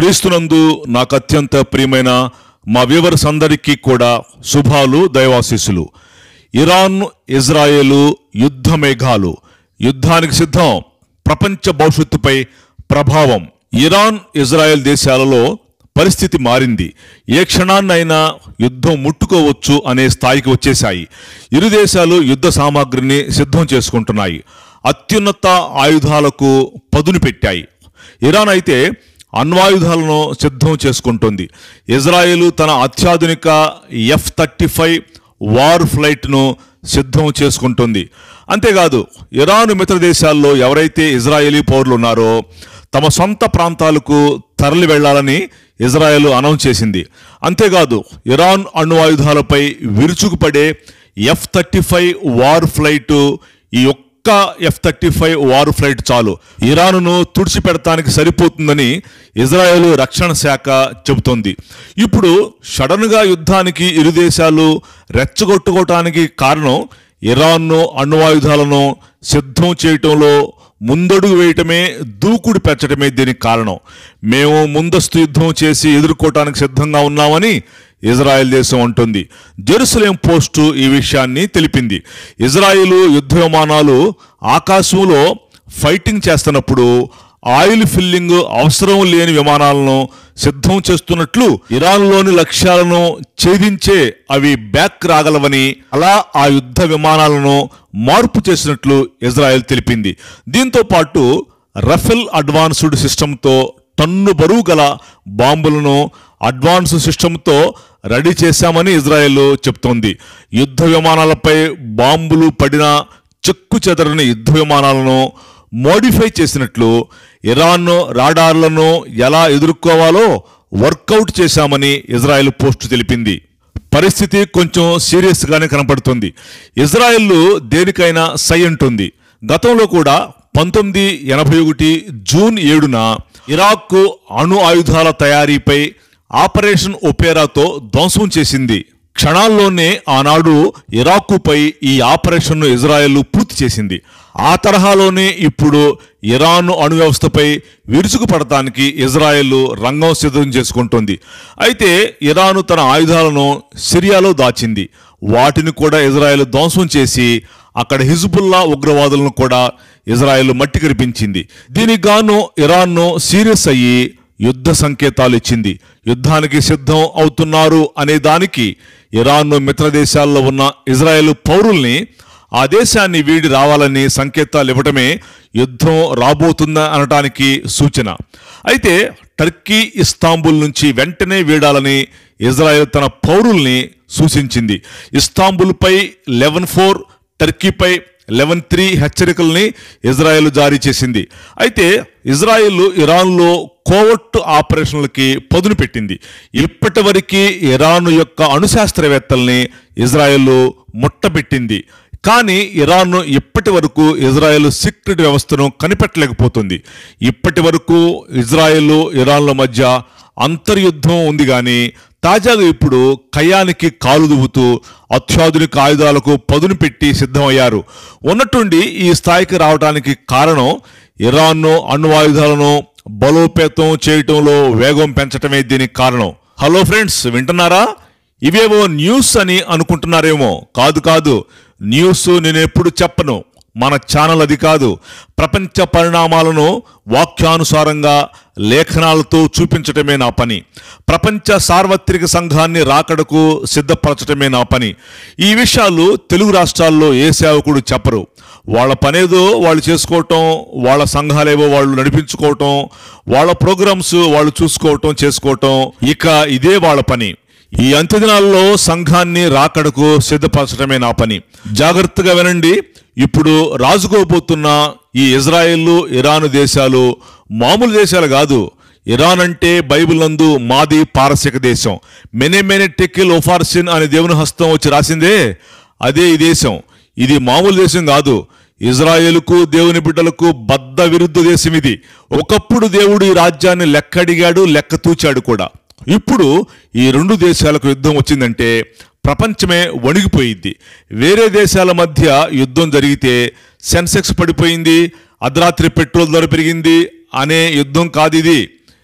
క్రీస్తునందు నాకు అత్యంత ప్రియమైన మా వ్యూవర్స్ అందరికీ కూడా శుభాలు దైవాశీస్సులు ఇరాన్ ఇజ్రాయేలు యుద్ధ మేఘాలు యుద్ధానికి సిద్ధం ప్రపంచ భవిష్యత్తుపై ప్రభావం ఇరాన్ ఇజ్రాయెల్ దేశాలలో పరిస్థితి మారింది ఏ క్షణాన్నైనా యుద్ధం ముట్టుకోవచ్చు అనే స్థాయికి వచ్చేశాయి ఇరు దేశాలు యుద్ధ సామాగ్రిని సిద్ధం చేసుకుంటున్నాయి అత్యున్నత ఆయుధాలకు పదును పెట్టాయి ఇరాన్ అయితే అణ్వాయుధాలను సిద్ధం చేసుకుంటుంది ఇజ్రాయెల్ తన అత్యాధునిక ఎఫ్ థర్టీ ఫైవ్ వార్ ఫ్లైట్ను సిద్ధం చేసుకుంటుంది అంతేకాదు ఇరాన్ మిత్ర దేశాల్లో ఎవరైతే ఇజ్రాయేలీ పౌరులు ఉన్నారో తమ సొంత ప్రాంతాలకు తరలి వెళ్లాలని ఇజ్రాయెల్ అనౌన్స్ చేసింది అంతేకాదు ఇరాన్ అణు ఆయుధాలపై విరుచుకుపడే F thirty five war flight ఈ ఒక్క F thirty five war flight చాలు ఇరాన్ను తుడిచిపెడతానికి సరిపోతుందని ఇజ్రాయెల్ రక్షణ శాఖ చెబుతోంది ఇప్పుడు సడన్గా యుద్ధానికి ఇరు దేశాలు రెచ్చగొట్టుకోవటానికి కారణం ఇరాన్ను అణ్వాయుధాలను సిద్ధం చేయటంలో ముందడుగు వేయటమే దూకుడు పెంచడమే దీనికి కారణం మేము ముందస్తు యుద్ధం చేసి ఎదుర్కోవటానికి సిద్ధంగా ఉన్నామని ఇజ్రాయెల్ దేశం అంటుంది జెరూసలేం పోస్టు ఈ విషయాన్ని తెలిపింది ఇజ్రాయిల్ యుద్ధ విమానాలు ఆకాశంలో ఫైటింగ్ చేస్తున్నప్పుడు ఆయిల్ ఫిల్లింగ్ అవసరం లేని విమానాలను సిద్ధం చేస్తున్నట్లు ఇరాన్లోని లక్ష్యాలను ఛేదించే అవి బ్యాక్ రాగలవని అలా ఆ యుద్ధ విమానాలను మార్పు చేసినట్లు ఇజ్రాయెల్ తెలిపింది దీంతో పాటు రఫెల్ అడ్వాన్స్డ్ సిస్టంతో టన్ను బరువు గల బాంబులను అడ్వాన్స్ సిస్టంతో రెడీ చేశామని ఇజ్రాయెల్ చెప్తోంది యుద్ధ విమానాలపై బాంబులు పడిన చెక్కు చెదరని యుద్ధ విమానాలను మోడిఫై చేసినట్లు ఇరాన్ రాడార్లను ఎలా ఎదుర్కోవాలో వర్కౌట్ చేశామని ఇజ్రాయెల్ పోస్ట్ తెలిపింది పరిస్థితి కొంచెం సీరియస్గానే కనపడుతుంది ఇజ్రాయెల్ దేనికైనా సై అంటుంది గతంలో కూడా పంతొమ్మిది ఎనభై ఒకటి జూన్ ఏడున ఇరాక్ అణు ఆయుధాల తయారీపై ఆపరేషన్ ఒపేరాతో ధ్వంసం చేసింది క్షణాల్లోనే ఆనాడు ఇరాకుపై ఈ ఆపరేషన్ను ఇజ్రాయెల్ పూర్తి చేసింది ఆ తరహాలోనే ఇప్పుడు ఇరాన్ అణు వ్యవస్థపై విరుచుకుపడటానికి ఇజ్రాయెల్ రంగం సిద్ధం చేసుకుంటోంది అయితే ఇరాన్ తన ఆయుధాలను సిరియాలో దాచింది వాటిని కూడా ఇజ్రాయెల్ ధ్వంసం చేసి అక్కడ హిజ్బుల్లా ఉగ్రవాదులను కూడా ఇజ్రాయెల్ మట్టి కరిపించింది దీనికి గాను ఇరాన్ను సీరియస్ అయ్యి యుద్ధ సంకేతాలు ఇచ్చింది యుద్ధానికి సిద్ధం అవుతున్నారు అనే దానికి ఇరాన్ మిత్ర దేశాల్లో ఉన్న ఇజ్రాయెల్ పౌరుల్ని ఆ దేశాన్ని వీడి రావాలని సంకేతాలు ఇవ్వటమే యుద్ధం రాబోతుందా అనటానికి సూచన అయితే టర్కీ ఇస్తాంబుల్ నుంచి వెంటనే వీడాలని ఇజ్రాయెల్ తన పౌరుల్ని సూచించింది ఇస్తాంబుల్పై లెవెన్ ఫోర్ టర్కీపై లెవెన్ త్రీ హెచ్చరికల్ని ఇజ్రాయెల్ జారీ చేసింది అయితే ఇజ్రాయెల్ ఇరాన్లో కోవట్టు ఆపరేషన్లకి పదును పెట్టింది ఇప్పటి వరకు ఇరాన్ యొక్క అణుశాస్త్రవేత్తల్ని ఇజ్రాయెల్ ముట్టబెట్టింది కానీ ఇరాన్ ఇప్పటి వరకు ఇజ్రాయెల్ సీక్రెట్ వ్యవస్థను కనిపెట్టలేకపోతుంది ఇప్పటి వరకు ఇజ్రాయెల్ ఇరాన్ల మధ్య అంతర్యుద్ధం ఉంది కానీ తాజాగా ఇప్పుడు కయానికి కాలు దువ్వుతూ అత్యాధునిక ఆయుధాలకు పదును పెట్టి సిద్ధమయ్యారు ఉన్నట్టుండి ఈ స్థాయికి రావడానికి కారణం ఇరాన్ను అణు ఆయుధాలను బలోపేతం చేయటంలో వేగం పెంచటమే దీనికి కారణం హలో ఫ్రెండ్స్ వింటున్నారా ఇవేవో న్యూస్ అని అనుకుంటున్నారేమో కాదు కాదు న్యూస్ నేను ఎప్పుడు చెప్పను మన ఛానల్ అది కాదు ప్రపంచ పరిణామాలను వాక్యానుసారంగా లేఖనాలతో చూపించటమే నా పని ప్రపంచ సార్వత్రిక సంఘాన్ని రాకడకు సిద్ధపరచటమే నా పని ఈ విషయాలు తెలుగు రాష్ట్రాల్లో ఏ సేవకుడు చెప్పరు వాళ్ళ పనేదో వాళ్ళు చేసుకోవటం వాళ్ళ సంఘాలేవో వాళ్ళు నడిపించుకోవటం వాళ్ళ ప్రోగ్రామ్స్ వాళ్ళు చూసుకోవటం చేసుకోవటం ఇక ఇదే వాళ్ళ పని ఈ అంత్యదినాల్లో సంఘాన్ని రాకడకు సిద్ధపరచడమే నా పని జాగ్రత్తగా వినండి ఇప్పుడు రాజుకోబోతున్న ఈ ఇజ్రాయెల్ ఇరాన్ దేశాలు మామూలు దేశాలు కాదు ఇరాన్ అంటే బైబిల్ నందు మాది పారసిక దేశం మెనే మెనే టెకిల్ ఓఫార్సిన్ అనే దేవుని హస్తం వచ్చి రాసిందే అదే ఈ దేశం ఇది మామూలు దేశం కాదు ఇజ్రాయేలుకు దేవుని బిడ్డలకు బద్ద విరుద్ధ దేశం ఇది ఒకప్పుడు దేవుడు ఈ రాజ్యాన్ని లెక్కడిగాడు లెక్క తూచాడు కూడా ఇప్పుడు ఈ రెండు దేశాలకు యుద్ధం వచ్చిందంటే ప్రపంచమే వణిగిపోయింది వేరే దేశాల మధ్య యుద్ధం జరిగితే సెన్సెక్స్ పడిపోయింది అర్ధరాత్రి పెట్రోల్ ధర పెరిగింది అనే యుద్ధం కాదు ఇది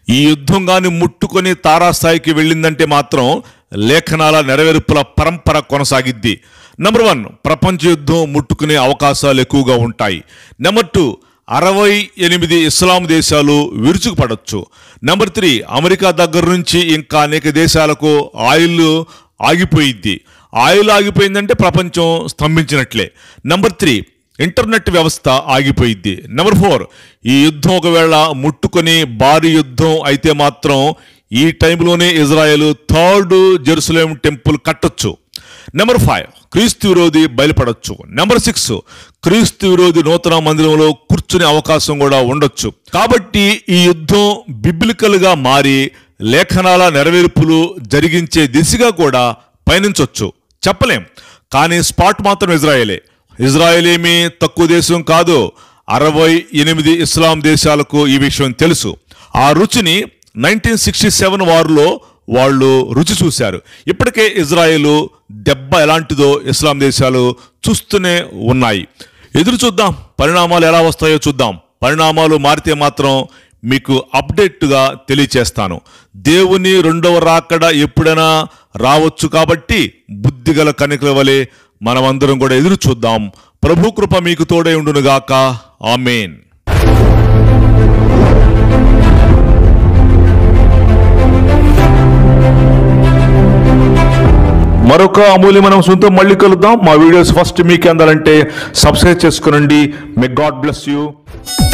ఈ యుద్ధం గాని ముట్టుకొని తారాస్థాయికి వెళ్ళిందంటే మాత్రం లేఖనాల నెరవేర్పుల పరంపర కొనసాగిద్ది నెంబర్ వన్ ప్రపంచ యుద్ధం ముట్టుకునే అవకాశాలు ఎక్కువగా ఉంటాయి నెంబర్ టూ అరవై ఎనిమిది ఇస్లాం దేశాలు విరుచుకుపడవచ్చు నెంబర్ త్రీ అమెరికా దగ్గర నుంచి ఇంకా అనేక దేశాలకు ఆయిల్ ఆగిపోయిద్ది ఆయిల్ ఆగిపోయిందంటే ప్రపంచం స్తంభించినట్లే నెంబర్ త్రీ ఇంటర్నెట్ వ్యవస్థ ఆగిపోయిద్ది నెంబర్ ఫోర్ ఈ యుద్ధం ఒకవేళ ముట్టుకొని భారీ యుద్ధం అయితే మాత్రం ఈ టైంలోనే ఇజ్రాయెల్ థర్డ్ జెరూసలేం టెంపుల్ కట్టొచ్చు నెంబర్ ఫైవ్ క్రీస్తు విరోధి బయలుపడొచ్చు నెంబర్ సిక్స్ క్రీస్తు విరోధి నూతన మందిరంలో కూర్చునే అవకాశం కూడా ఉండొచ్చు కాబట్టి ఈ యుద్ధం బిబ్లికల్ గా మారి లేఖనాల నెరవేర్పులు జరిగించే దిశగా కూడా పయనించవచ్చు చెప్పలేం కానీ స్పాట్ మాత్రం ఇజ్రాయేలే ఇజ్రాయెల్ ఏమీ తక్కువ దేశం కాదు అరవై ఎనిమిది ఇస్లాం దేశాలకు ఈ విషయం తెలుసు ఆ రుచిని నైన్టీన్ సిక్స్టీ సెవెన్ వారులో వాళ్ళు రుచి చూశారు ఇప్పటికే ఇజ్రాయెల్ దెబ్బ ఎలాంటిదో ఇస్లాం దేశాలు చూస్తూనే ఉన్నాయి ఎదురు చూద్దాం పరిణామాలు ఎలా వస్తాయో చూద్దాం పరిణామాలు మారితే మాత్రం మీకు అప్డేట్గా తెలియచేస్తాను దేవుని రెండవ రాకడ ఎప్పుడైనా రావచ్చు కాబట్టి బుద్ధిగల కనికల వలె మనమందరం కూడా ఎదురు చూద్దాం ప్రభు కృప మీకు తోడై ఉండునుగాక ఆమెన్ మరొక అమూల్యమైన సొంతం మళ్ళీ కలుద్దాం మా వీడియోస్ ఫస్ట్ మీకు అందాలంటే సబ్స్క్రైబ్ చేసుకునండి మే గాడ్ బ్లెస్ యూ